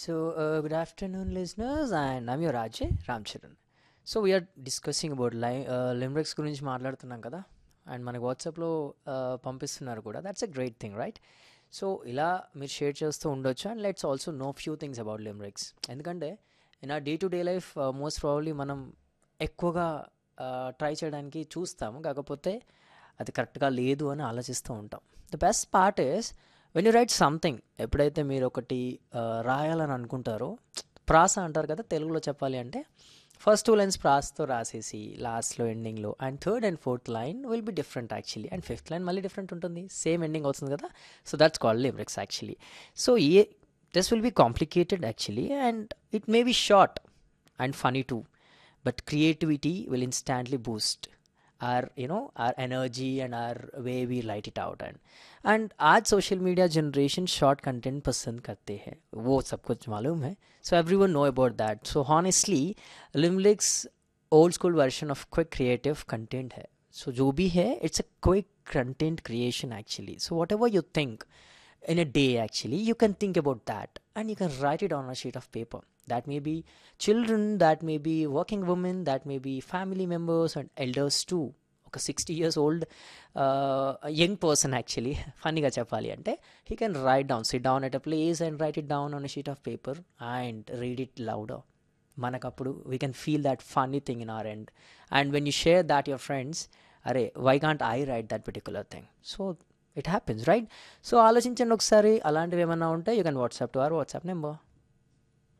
So, uh, good afternoon, listeners, and I'm your Ajay Ramcharan. So we are discussing about లై limericks గురించి మాట్లాడుతున్నాం కదా and మనకి వాట్సాప్లో పంపిస్తున్నారు కూడా that's a great thing right so ఇలా మీరు షేర్ చేస్తూ ఉండొచ్చు and let's also know few things about limericks ఎందుకంటే in a day to day life most probably మనం ఎక్కువగా ట్రై చేయడానికి చూస్తాము కాకపోతే అది కరెక్ట్గా లేదు అని ఆలోచిస్తూ ఉంటాం the best part is when you write something ఎప్పుడైతే మీరు ఒకటి రాయాలని అనుకుంటారో ప్రాస అంటారు కదా తెలుగులో చెప్పాలి అంటే ఫస్ట్ టూ లైన్స్ ప్రాస్తో రాసేసి లాస్ట్లో ఎండింగ్లో and third and fourth line will be different actually and fifth line మళ్ళీ డిఫరెంట్ ఉంటుంది సేమ్ ఎండింగ్ అవుతుంది కదా so that's called limericks actually so uh this will be complicated actually and it may be short and funny too but creativity will instantly boost our you know our energy and our way we write it out and and आज social media generation short content पसंद करते हैं वो सब कुछ मालूम है so everyone know about that so honestly limericks old school version of quick creative content है so जो भी है it's a quick content creation actually so whatever you think in a day actually you can think about that and you can write it on a sheet of paper that may be children that may be working women that may be family members and elders too ఒక sixty years old young person actually ఫన్నీగా చెప్పాలి అంటే he can write down sit down at a place and write it down on a sheet of paper and read it louder మనకప్పుడు we can feel that funny thing in our end and when you share that your friends అరే why can't I write that particular thing so it happens right so ఆలోచించండి ఒకసారి అలాంటివి ఏమన్నా ఉంటే you can WhatsApp to our WhatsApp number